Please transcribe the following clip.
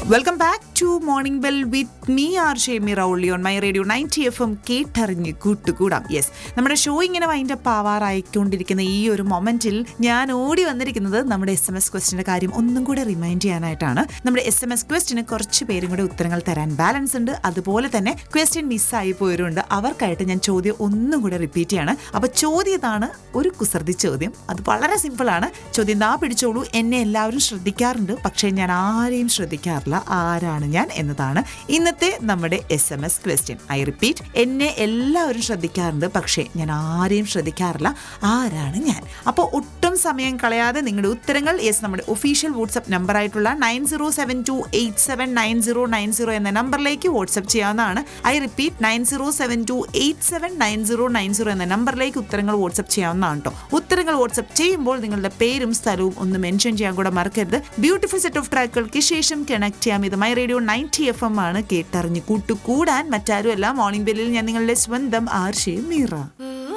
welcome back to morning bell with me R Shemira only on my radio ninety F M കേട്ടറിഞ്ഞ് കൂട്ടുകൂടാം yes നമ്മുടെ show ഇങ്ങനെ wind up ആവാറായിക്കൊണ്ടിരിക്കുന്ന ഈ ഒരു മൊമെന്റിൽ ഞാൻ ഓടി വന്നിരിക്കുന്നത് നമ്മുടെ എസ് എം എസ് ക്വസ്റ്റിന്റെ കാര്യം ഒന്നും കൂടെ റിമൈൻഡ് ചെയ്യാനായിട്ടാണ് നമ്മുടെ എസ് എം എസ് ക്വസ്റ്റിന് കുറച്ച് പേരും കൂടെ ഉത്തരങ്ങൾ തരാൻ ബാലൻസ് ഉണ്ട് അതുപോലെ തന്നെ ക്വസ്റ്റ്യൻ മിസ്സായി പോയവരുണ്ട് അവർക്കായിട്ട് ഞാൻ ചോദ്യം ഒന്നും കൂടെ റിപ്പീറ്റ് ചെയ്യാണ് അപ്പൊ ചോദ്യം ഇതാണ് ഒരു കുസൃതി ചോദ്യം അത് വളരെ സിമ്പിൾ ആണ് ചോദ്യം ദാ പിടിച്ചോളൂ എന്നെ എല്ലാവരും ശ്രദ്ധിക്കാറുണ്ട് പക്ഷേ ഞാൻ ആരെയും ശ്രദ്ധിക്കാറില്ല ആരാണ് ഞാൻ എന്നതാണ് ഇന്നത്തെ നമ്മുടെ S M S question I repeat എന്നെ എല്ലാവരും ശ്രദ്ധിക്കാറുണ്ട് പക്ഷേ ഞാൻ ആരെയും ശ്രദ്ധിക്കാറില്ല ആരാണ് ഞാൻ അപ്പോൾ ഒട്ടും സമയം കളയാതെ നിങ്ങളുടെ ഉത്തരങ്ങൾ യെസ് നമ്മുടെ ഒഫീഷ്യൽ വാട്സപ്പ് നമ്പർ ആയിട്ടുള്ള nine zero seven two eight seven nine zero nine zero എന്ന നമ്പറിലേക്ക് വാട്സപ്പ് ചെയ്യാവുന്നതാണ് I repeat nine zero seven two eight seven nine zero nine zero എന്ന നമ്പറിലേക്ക് ഉത്തരങ്ങൾ വാട്സപ്പ് ചെയ്യാവുന്നതാണ് കേട്ടോ ഉത്തരങ്ങൾ വാട്സപ്പ് ചെയ്യുമ്പോൾ നിങ്ങളുടെ പേരും സ്ഥലവും ഒന്ന് മെൻഷൻ ചെയ്യാൻ കൂടെ മറക്കരുത് ബ്യൂട്ടിഫുൾ സെറ്റ് ഓഫ് ട്രാക്കുകൾക്ക് ശേഷം കണക്ട് ചെയ്യാം ഇത് my radio ninety F M ആണ് കേട്ടറിഞ്ഞ് കൂട്ടുകൂടാൻ മറ്റാരുമല്ല മോർണിംഗ് ബെല്ലിൽ ഞാൻ നിങ്ങളുടെ സ്വന്തം ആർഷയും മീറ